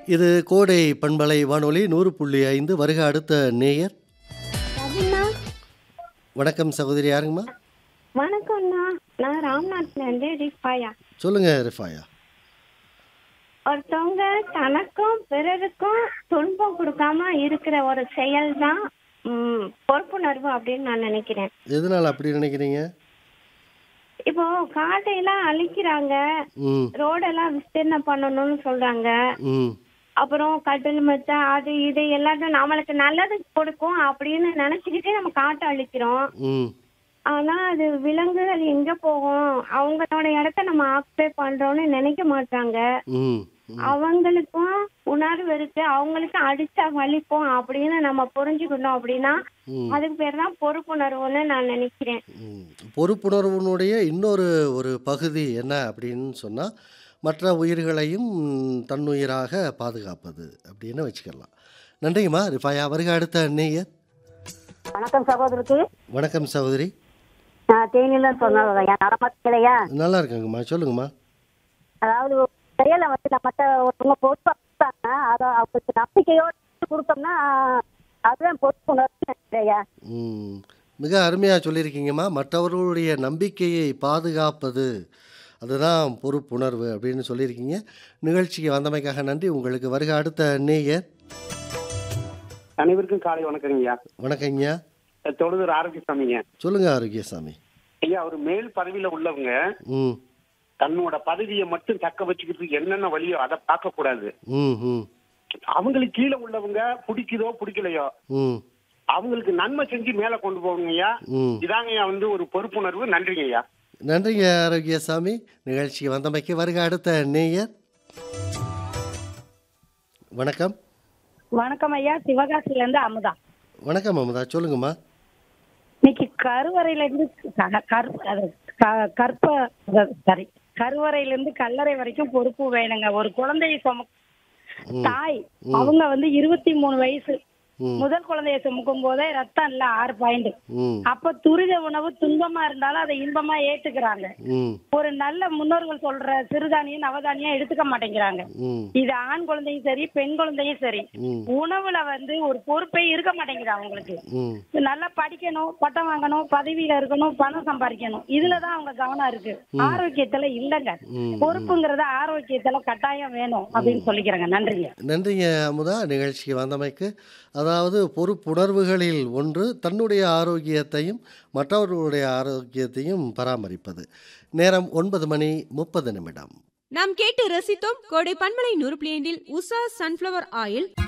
இது கோடை பண்பலை வானொலி நூறு புள்ளி ஐந்து வருக அடுத்த நேயர் ரவிண்ணா வணக்கம் சகோதரி யாருங்கம்மா வணக்கம்ண்ணா நான் ராம்நாத்ல இருந்து ரிஃபாயா சொல்லுங்க ரிஃபாயா ஒருத்தவங்க தனக்கும் பிறருக்கும் துன்பம் கொடுக்காம இருக்கிற ஒரு செயல் தான் பொறுப்புணர்வு அப்படின்னு நான் நினைக்கிறேன் எதனால் அப்படி நினைக்கிறீங்க இப்போ காட்டையெல்லாம் அழிக்கிறாங்க ம் ரோடெல்லாம் விஸ்தீர்ணம் பண்ணணும்னு சொல்றாங்க ம் அப்புறம் கட்டில் மெத்த அது இது எல்லாத்தையும் நம்மளுக்கு நல்லது கொடுக்கும் அப்படின்னு நினைச்சுக்கிட்டே நம்ம காட்டை அழிக்கிறோம் ம் ஆனா அது விலங்குகள் எங்க போகும் அவங்களோட இடத்த நம்ம ஆக்குபை பண்றோம்னு நினைக்க மாட்டாங்க ம் அவங்களுக்கும் உணர்வு இருக்கு அவங்களுக்கு அடிச்சா வலிக்கும் அப்படின்னு நம்ம புரிஞ்சுக்கணும் அப்படின்னா ம். அதுக்கு பேர் தான் பொறுப்புணர்வுன்னு நான் நினைக்கிறேன் ம். பொறுப்புணர்வுனுடைய இன்னொரு ஒரு பகுதி என்ன அப்படின்னு சொன்னால் மற்ற உயிர்களையும் தன்னுயிராக பாதுகாப்பது அப்படின்னு வச்சுக்கலாம் நன்றிங்கம்மா ரிஃபாயா வருக அடுத்த நேயர் வணக்கம் சகோதரிக்கு வணக்கம் சகோதரி நான் தேனியில சொன்னதையா நடமாட்டலையா நல்லா இருக்காங்கம்மா சொல்லுங்கம்மா அதாவது ஒரு செயலை வந்து நம்மகிட்ட ஒருத்தவங்க பொறுப்பா கொடுத்தாங்க அதை அவங்களுக்கு நம்பிக்கையோடு கொடுத்தோம்னா அதுதான் பொறுப்புணர்வு நினைக்கிறையா ம். மிக அருமையாக சொல்லியிருக்கீங்கம்மா மற்றவர்களுடைய நம்பிக்கையை பாதுகாப்பது அதுதான் பொறுப்புணர்வு அப்படின்னு சொல்லியிருக்கீங்க நிகழ்ச்சிக்கு வந்தமைக்காக நன்றி உங்களுக்கு வருக அடுத்த நேயர் அனைவருக்கும் காலை வணக்கங்க ஐயா வணக்கங்கய்யா தொழுதூர் ஆரோக்கியசாமிங்க சொல்லுங்க ஆரோக்கியசாமி ஐயா ஒரு மேல் பதவியில உள்ளவங்க ம் தன்னோட பதவியை மட்டும் தக்க வச்சுக்கிறதுக்கு என்னென்ன வழியோ அதை பார்க்க கூடாது ம் ம் அவங்களுக்கு கீழே உள்ளவங்க பிடிக்குதோ பிடிக்கலையோ ம் அவங்களுக்கு நன்மை செஞ்சு மேல கொண்டு போகணுங்க ஐயா ம் இதாங்க ஐயா வந்து ஒரு பொறுப்புணர்வு நன்றிங்க ஐயா நன்றிங்க ஆரோக்கியசாமி நிகழ்ச்சிக்கு வந்தமைக்கு வருக அடுத்த நேயர் வணக்கம் வணக்கம் ஐயா சிவகாசில இருந்து அமுதா வணக்கம் அமுதா சொல்லுங்கம்மா இன்னைக்கு கருவறையில இருந்து க- கற்- அது க- கற்ப சாரி கருவறையில இருந்து கல்லறை வரைக்கும் பொறுப்பு வேணுங்க ஒரு குழந்தையை சும தாய் அவங்க வந்து இருபத்தி மூணு வயசு ம். முதல் குழந்தைய சுமக்கும் போதே ரத்தம் இல்ல ஆறு பாயிண்ட் ம் அப்ப துரித உணவு துன்பமா இருந்தாலும் அதை இன்பமா ஏத்துக்கிறாங்க ம் ஒரு நல்ல முன்னோர்கள் சொல்ற சிறுதானியம் நவதானியம் எடுத்துக்க மாட்டேங்கிறாங்க ம் இது ஆண் குழந்தையும் சரி பெண் குழந்தையும் சரி ம் உணவுல வந்து ஒரு பொறுப்பே இருக்க மாட்டேங்குது அவங்களுக்கு ம் நல்லா படிக்கணும் பட்டம் வாங்கணும் பதவியில இருக்கணும் பணம் சம்பாதிக்கணும் இதுலதான் அவங்க கவனம் இருக்கு ஆரோக்கியத்துல இல்லங்க ம். பொறுப்புங்கிறது ஆரோக்கியத்துல கட்டாயம் வேணும் அப்படின்னு சொல்லிக்கிறேங்க நன்றிங்க நன்றிங்க அமுதா நிகழ்ச்சிக்கு வந்தமைக்கு அதாவது பொறுப்புணர்வுகளில் ஒன்று தன்னுடைய ஆரோக்கியத்தையும் மற்றவர்களுடைய ஆரோக்கியத்தையும் பராமரிப்பது நேரம் ஒன்பது மணி முப்பது நிமிடம் நாம் கேட்டு ரசித்தோம் கோடை பண்பலை நூறு பிளேண்டில் உஷா சன்ஃப்ளவர் ஆயில்